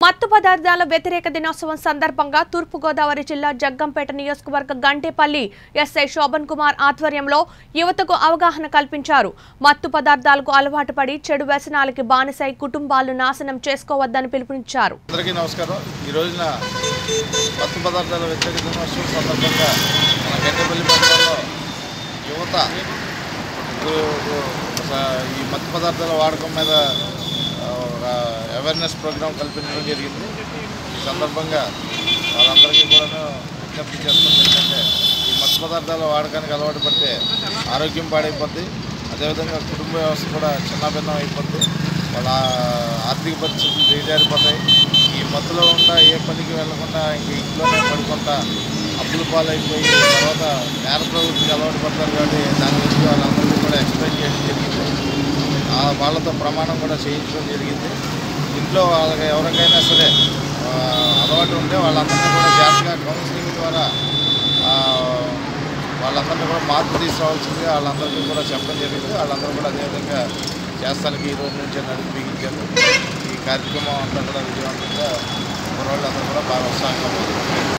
మత్తు పదార్థాల వ్యతిరేక దినోత్సవం సందర్భంగా తూర్పుగోదావరి జిల్లా జగ్గంపేట నియోజకవర్గ గంటేపల్లి ఎస్ఐ శోభన్ కుమార్ ఆధ్వర్యంలో యువతకు అవగాహన కల్పించారు మత్తు పదార్థాలకు అలవాటు పడి చెడు వ్యసనాలకి బానిసై కుటుంబాలు నాశనం చేసుకోవద్దని పిలుపునిచ్చారు అందరికీ నమస్కారం ఈ రోజున మత్తు పదార్థాల వ్యతిరేక దినోత్సవం సందర్భంగా మన గంటపల్లి పట్టణంలో యువత గు- గు- స- ఈ మత్తు పదార్థాల వాడకం మీద ఆ, ఒక అవేర్నెస్ ప్రోగ్రాం కల్పించడం జరిగింది ఈ సందర్భంగా వాళ్ళందరికీ కూడా విజ్ఞప్తి చేస్తుంది ఏంటంటే ఈ మత్తు పదార్థాల వాడకానికి అలవాటు పడితే ఆరోగ్యం పాడైపోద్ది అదేవిధంగా కుటుంబ వ్యవస్థ కూడా చిన్నభిన్నం అయిపోద్ది వాళ్ళ ఆర్థిక పరిస్థితులు దిగజారిపోతాయి ఈ మత్తులో ఉండా ఏ పనికి వెళ్లకుండా ఇంక ఇంట్లోనే పడుకుంటా అప్పుల పాలైపోయి తర్వాత నేర ప్రవృత్తికి అలవాటు పడతారు కాబట్టి దాని గురించి వాళ్ళందరికీ కూడా ఎక్స్ప్లెయిన్ చేయడం జరిగింది ఆ వాళ్ళతో ప్రమాణం కూడా చేయించడం జరిగింది ఇంట్లో వాళ్ళకి ఎవరికైనా సరే ఆ, అలవాటు ఉంటే వాళ్ళందరినీ కూడా జాగ్రత్తగా కౌన్సిలింగ్ ద్వారా ఆ, వాళ్ళందరినీ కూడా మార్పు తీసుకురావాల్సిందిగా వాళ్ళందరికీ కూడా చెప్పడం జరిగింది వాళ్ళందరూ కూడా అదేవిధంగా చేస్తానికి ఈ రోజు నుంచే నడిపి బిగించారు ఈ కార్యక్రమం అంతా కూడా విజయవంతంగా కుర్రోళ్ళందరూ కూడా బాగా ఉత్సాహంగా ఉంది